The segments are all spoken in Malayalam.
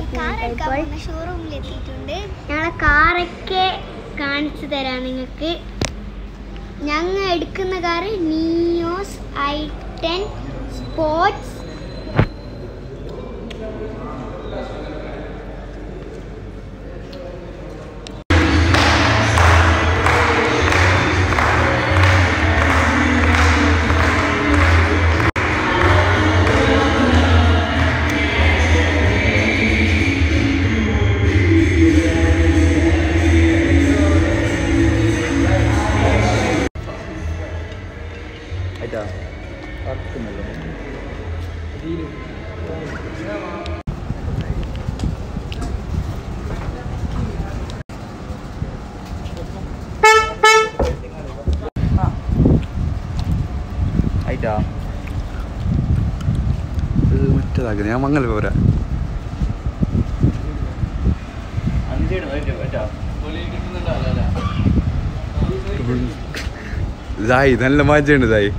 ഇപ്പോൾ ഷോറൂമിൽ എത്തിയിട്ടുണ്ട് ഞങ്ങളെ കാറൊക്കെ കാണിച്ചു തരാം നിങ്ങൾക്ക് ഞങ്ങൾ എടുക്കുന്ന car Nios i ten sports ആയിട്ടാ കറക്കുന്നില്ല ആയിട്ടാ ഇത് മറ്റേതാക്കുന്നത് ഞാൻ മംഗല പോരാ അഞ്ചേട് ആയിട്ടാ ഇതായി നല്ല മാറ്റുണ്ട് ഇതായി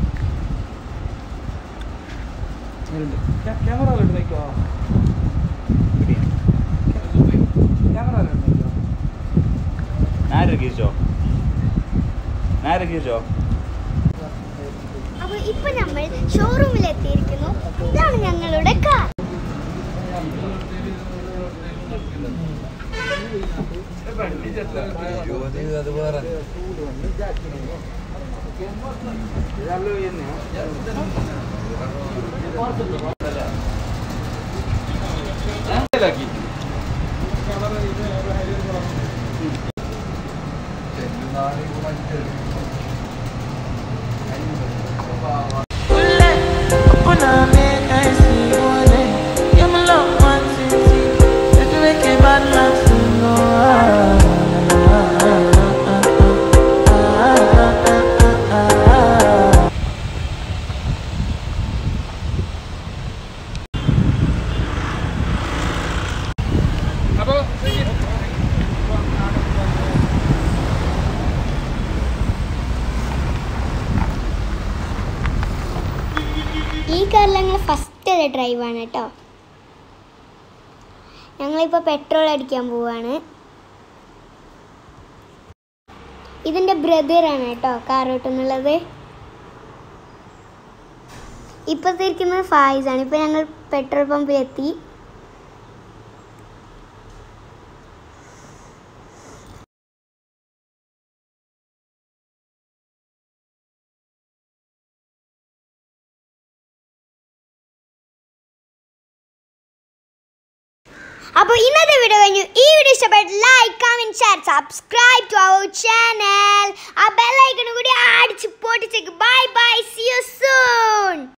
ക്യാമറ നോക്കിയോ ക്യാമറ നോക്കിയോ നേരെ കീച്ചോ നേരെ കീച്ചോ അപ്പൊ ഇപ്പൊ നമ്മൾ ഷോറൂമിൽ എത്തിയിരിക്കുന്നു ഇതാണ് ഞങ്ങളുടെ കാർ അത് വേറെ ഈ കാറിൽ ഞങ്ങൾ ഫസ്റ്റ് ഡ്രൈവാണ് കേട്ടോ ഞങ്ങളിപ്പോൾ പെട്രോൾ അടിക്കാൻ പോവാണ് ഇതിൻ്റെ ബ്രദറാണ് കേട്ടോ കാർ ഓട്ടുന്നുള്ളത് ഇപ്പോഴത്തെ ഇരിക്കുന്നത് ഫായിസാണ് ഇപ്പോൾ ഞങ്ങൾ പെട്രോൾ പമ്പിലെത്തി അപ്പോൾ ഇന്നത്തെ വീഡിയോ കഴിഞ്ഞു ഈ വീഡിയോ ഇഷ്ടപ്പെട്ട് like comment share subscribe to our channel ആ ബെല്ലൈക്കണും കൂടി അടിച്ച് പൊട്ടിച്ചേക്ക് bye bye see you soon